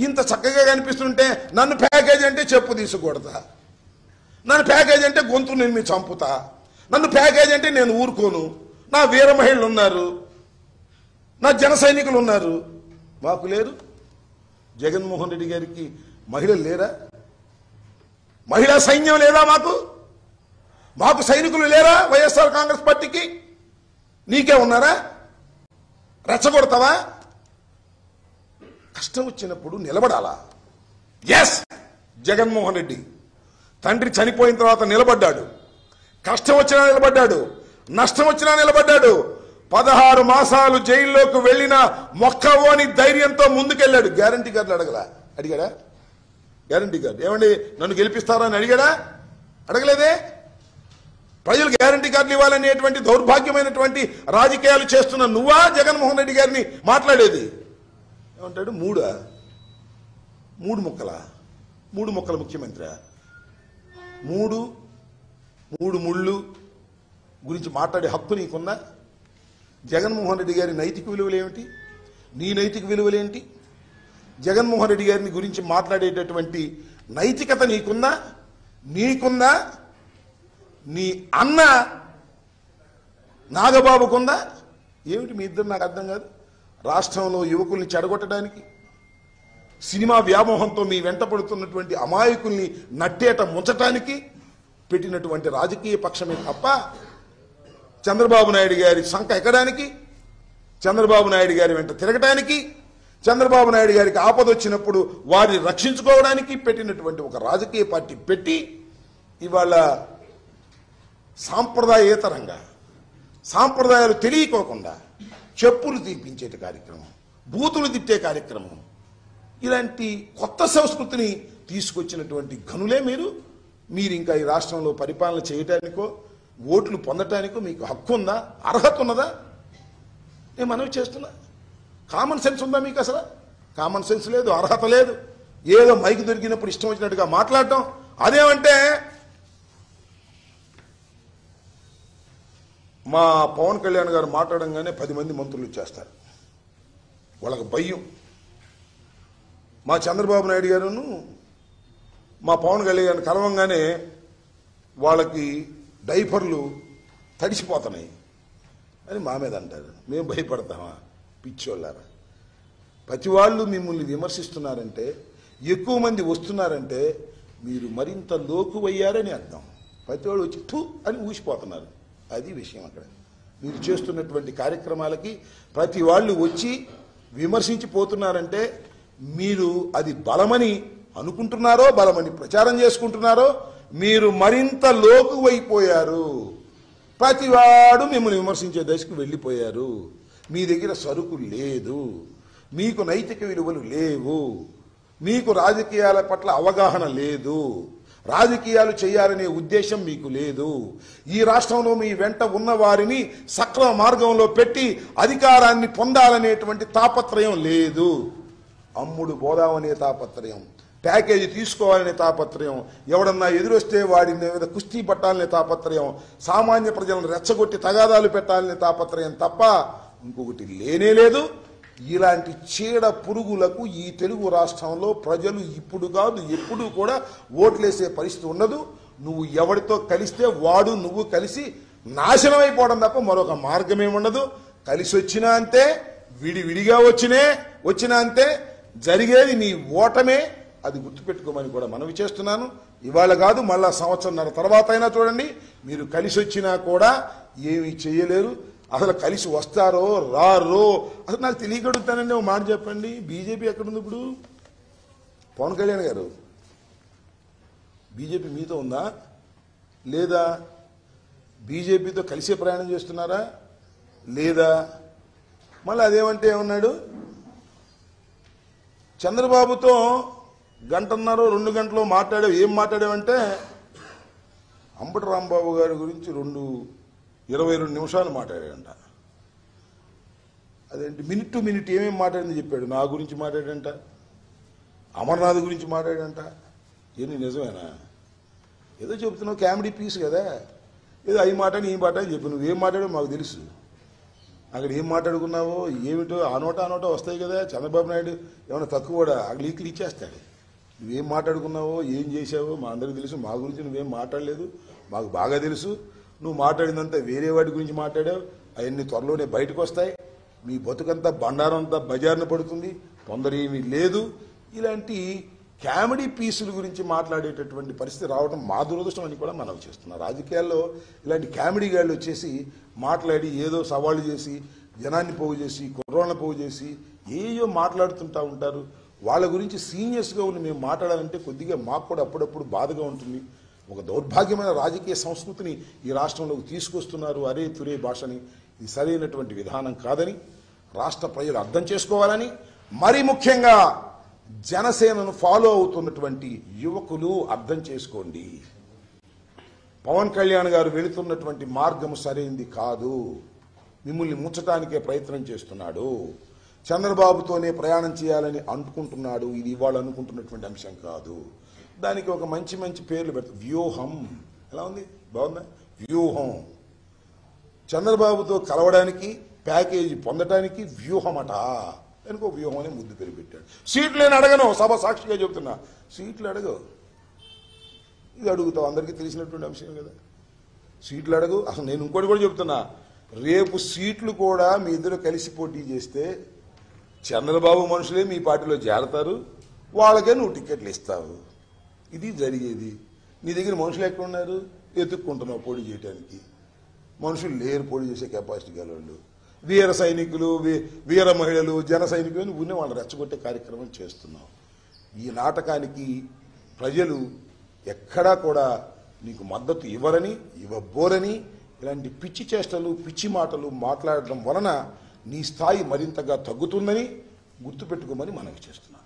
ఇంత చక్కగా కనిపిస్తుంటే నన్ను ప్యాకేజ్ అంటే చెప్పు తీసుకూడదా నన్ను ప్యాకేజ్ అంటే గొంతు నేను మీ చంపుతా నన్ను ప్యాకేజ్ అంటే నేను ఊరుకోను నా వీర మహిళలు ఉన్నారు నా జన సైనికులు ఉన్నారు మాకు లేరు జగన్మోహన్ రెడ్డి గారికి మహిళలు లేరా మహిళా సైన్యం లేదా మాకు మాకు సైనికులు లేరా వైఎస్ఆర్ కాంగ్రెస్ పార్టీకి నీకే ఉన్నారా రెచ్చగొడతావా కష్టం వచ్చినప్పుడు నిలబడాలా ఎస్ జగన్మోహన్ రెడ్డి తండ్రి చనిపోయిన తర్వాత నిలబడ్డాడు కష్టం వచ్చినా నిలబడ్డాడు నష్టం వచ్చినా నిలబడ్డాడు పదహారు మాసాలు జైల్లోకి వెళ్ళిన మొక్కవోని ధైర్యంతో ముందుకెళ్ళాడు గ్యారంటీ కార్డులు అడగలా అడిగాడా గ్యారంటీ కార్డు ఏమండి నన్ను గెలిపిస్తారా అని అడిగాడా అడగలేదే ప్రజలు గ్యారంటీ కార్డులు ఇవ్వాలనేటువంటి దౌర్భాగ్యమైనటువంటి రాజకీయాలు చేస్తున్న నువ్వా జగన్మోహన్ రెడ్డి గారిని మాట్లాడేది ఏమంటాడు మూడా మూడు ముక్కల మూడు ముక్కల ముఖ్యమంత్రి మూడు మూడు ముళ్ళు గురించి మాట్లాడే హక్కు నీకున్నా జగన్మోహన్ రెడ్డి గారి నైతిక విలువలు ఏమిటి నీ నైతిక విలువలేంటి జగన్మోహన్ రెడ్డి గారిని గురించి మాట్లాడేటటువంటి నైతికత నీకుందా నీకుందా నీ అన్న నాగబాబుకుందా ఏమిటి మీ ఇద్దరు నాకు అర్థం కాదు రాష్ట్రంలో యువకుల్ని చెడగొట్టడానికి సినిమా వ్యామోహంతో మీ వెంట పడుతున్నటువంటి అమాయకుల్ని నట్టేట ముంచటానికి పెట్టినటువంటి రాజకీయ పక్షమే తప్ప చంద్రబాబు నాయుడు గారి సంఖ ఎక్కడానికి చంద్రబాబు నాయుడు గారి వెంట తిరగటానికి చంద్రబాబు నాయుడు గారికి ఆపద వచ్చినప్పుడు వారిని రక్షించుకోవడానికి పెట్టినటువంటి ఒక రాజకీయ పార్టీ పెట్టి ఇవాళ సాంప్రదాయేతరంగా సాంప్రదాయాలు తెలియకోకుండా చెప్పులు తీపించేటి కార్యక్రమం బూతులు తిట్టే కార్యక్రమం ఇలాంటి కొత్త సంస్కృతిని తీసుకొచ్చినటువంటి ఘనులే మీరు మీరు ఇంకా ఈ రాష్ట్రంలో పరిపాలన చేయటానికో ఓట్లు పొందటానికో మీకు హక్కు ఉందా అర్హత ఉన్నదా నేను మనవి చేస్తున్నా కామన్ సెన్స్ ఉందా మీకు అసలు కామన్ సెన్స్ లేదు అర్హత లేదు ఏదో మైక్ దొరికినప్పుడు ఇష్టం వచ్చినట్టుగా మాట్లాడటం అదేమంటే మా పవన్ కళ్యాణ్ గారు మాట్లాడంగానే పది మంది మంత్రులు వచ్చేస్తారు వాళ్ళకి భయం మా చంద్రబాబు నాయుడు గారును మా పవన్ కళ్యాణ్ కలవంగానే వాళ్ళకి డైపర్లు తడిసిపోతున్నాయి అని మా మీద అంటారు మేము భయపడతామా పిచ్చోళ్ళారా ప్రతి వాళ్ళు మిమ్మల్ని విమర్శిస్తున్నారంటే ఎక్కువ మంది వస్తున్నారంటే మీరు మరింత లోకువయ్యారని అర్థం ప్రతి వాళ్ళు వచ్చి ఠూ అని ఊసిపోతున్నారు అది విషయం అక్కడ మీరు చేస్తున్నటువంటి కార్యక్రమాలకి ప్రతి వాళ్ళు వచ్చి విమర్శించి పోతున్నారంటే మీరు అది బలమని అనుకుంటున్నారో బలమని ప్రచారం చేసుకుంటున్నారో మీరు మరింత లోకువైపోయారు ప్రతివాడు మిమ్మల్ని విమర్శించే దశకు వెళ్ళిపోయారు మీ దగ్గర సరుకు లేదు మీకు నైతిక విలువలు లేవు మీకు రాజకీయాల పట్ల అవగాహన లేదు రాజకీయాలు చేయాలనే ఉద్దేశం మీకు లేదు ఈ రాష్ట్రంలో మీ వెంట ఉన్న వారిని సక్రమ మార్గంలో పెట్టి అధికారాన్ని పొందాలనేటువంటి తాపత్రయం లేదు అమ్ముడు పోదామనే తాపత్రయం ప్యాకేజీ తీసుకోవాలనే తాపత్రయం ఎవడన్నా ఎదురొస్తే వాడి మీద కుస్తీ పట్టాలనే తాపత్రయం సామాన్య ప్రజలను రెచ్చగొట్టి తగాదాలు పెట్టాలనే తాపత్రయం తప్ప ఇంకొకటి లేనే లేదు ఇలాంటి చీడ పురుగులకు ఈ తెలుగు రాష్ట్రంలో ప్రజలు ఇప్పుడు కాదు ఎప్పుడు కూడా ఓట్లేసే పరిస్థితి ఉండదు నువ్వు ఎవరితో కలిస్తే వాడు నువ్వు కలిసి నాశనం అయిపోవడం తప్ప మరొక మార్గమే ఉండదు కలిసి వచ్చినా అంతే విడివిడిగా వచ్చినే వచ్చినా అంతే జరిగేది నీ ఓటమే అది గుర్తుపెట్టుకోమని కూడా మనవి చేస్తున్నాను ఇవాళ కాదు మళ్ళా సంవత్సరంన్నర తర్వాత అయినా చూడండి మీరు కలిసి వచ్చినా కూడా ఏమీ చేయలేరు అసలు కలిసి వస్తారో రారో అసలు నాకు తెలియగడుగుతానండి ఒక మాట చెప్పండి బీజేపీ ఎక్కడుంది ఇప్పుడు పవన్ కళ్యాణ్ గారు బీజేపీ మీతో ఉందా లేదా బీజేపీతో కలిసే ప్రయాణం చేస్తున్నారా లేదా మళ్ళీ అదేమంటే ఏమన్నాడు చంద్రబాబుతో గంటన్నర రెండు గంటలు మాట్లాడావు ఏం మాట్లాడావంటే అంబటి రాంబాబు గారి గురించి రెండు ఇరవై రెండు నిమిషాలు మాట్లాడాడంట అదేంటి మినిట్ టు మినిట్ ఏమేమి మాట్లాడింది చెప్పాడు నా గురించి మాట్లాడంట అమర్నాథ్ గురించి మాట్లాడంట ఏంది నిజమేనా ఏదో చెబుతున్నావు కామెడీ పీస్ కదా ఏదో అవి మాట ఈ మాట అని చెప్పి నువ్వేం మాట్లాడో మాకు తెలుసు అక్కడ ఏం మాట్లాడుకున్నావో ఏమిటో ఆ నోట ఆ నోట వస్తాయి కదా చంద్రబాబు నాయుడు ఏమైనా తక్కువ కూడా అక్కడ లీకులు ఇచ్చేస్తాడు నువ్వేం మాట్లాడుకున్నావో ఏం చేసావో మా అందరికీ తెలుసు మా గురించి నువ్వేం మాట్లాడలేదు మాకు బాగా తెలుసు నువ్వు మాట్లాడిందంతా వేరే వాటి గురించి మాట్లాడావు అవన్నీ త్వరలోనే బయటకు వస్తాయి మీ బతుకంతా బండారం అంతా బజార్న పడుతుంది తొందర ఏమీ లేదు ఇలాంటి కామెడీ పీసుల గురించి మాట్లాడేటటువంటి పరిస్థితి రావడం మా దురదృష్టం అని కూడా మనం చేస్తున్నాం రాజకీయాల్లో ఇలాంటి కామెడీ గాళ్ళు వచ్చేసి మాట్లాడి ఏదో సవాళ్ళు చేసి జనాన్ని పోగు చేసి కుర్రోళ్ళని పోగు చేసి ఏయో మాట్లాడుతుంటా ఉంటారు వాళ్ళ గురించి సీనియర్స్గా ఉండి మేము మాట్లాడాలంటే కొద్దిగా మాకు కూడా అప్పుడప్పుడు బాధగా ఉంటుంది ఒక దౌర్భాగ్యమైన రాజకీయ సంస్కృతిని ఈ రాష్ట్రంలోకి తీసుకొస్తున్నారు అరే తురే భాషని ఇది సరైనటువంటి విధానం కాదని రాష్ట్ర ప్రజలు అర్థం చేసుకోవాలని మరీ ముఖ్యంగా జనసేనను ఫాలో అవుతున్నటువంటి యువకులు అర్థం చేసుకోండి పవన్ కళ్యాణ్ గారు వెళుతున్నటువంటి మార్గం సరైంది కాదు మిమ్మల్ని ముంచటానికే ప్రయత్నం చేస్తున్నాడు చంద్రబాబుతోనే ప్రయాణం చేయాలని అనుకుంటున్నాడు ఇది ఇవాళ అనుకుంటున్నటువంటి అంశం కాదు దానికి ఒక మంచి మంచి పేర్లు పెడతారు వ్యూహం ఎలా ఉంది బాగుందా వ్యూహం చంద్రబాబుతో కలవడానికి ప్యాకేజీ పొందడానికి వ్యూహమట దానికి ఒక వ్యూహం అనే ముద్దు పేరు పెట్టాడు సీట్లు నేను అడగను సభ సాక్షిగా చెబుతున్నా సీట్లు అడగవు ఇది అడుగుతావు అందరికీ తెలిసినటువంటి అంశం కదా సీట్లు అడగు అసలు నేను ఇంకోటి కూడా చెప్తున్నా రేపు సీట్లు కూడా మీ ఇద్దరు కలిసి పోటీ చేస్తే చంద్రబాబు మనుషులే మీ పార్టీలో చేరతారు వాళ్ళకే నువ్వు టికెట్లు ఇస్తావు ఇది జరిగేది నీ దగ్గర మనుషులు ఎక్కడ ఉన్నారు ఎత్తుక్కుంటున్నావు పోటీ చేయడానికి మనుషులు లేరు పోటీ చేసే కెపాసిటీ గలవాళ్ళు వీర సైనికులు వీ- వీర మహిళలు జన సైనికులు అని ఉన్న వాళ్ళని రెచ్చగొట్టే కార్యక్రమం చేస్తున్నాం ఈ నాటకానికి ప్రజలు ఎక్కడా కూడా నీకు మద్దతు ఇవ్వరని ఇవ్వబోరని ఇలాంటి పిచ్చి చేష్టలు పిచ్చి మాటలు మాట్లాడడం వలన నీ స్థాయి మరింతగా తగ్గుతుందని గుర్తుపెట్టుకోమని మనవి చేస్తున్నాను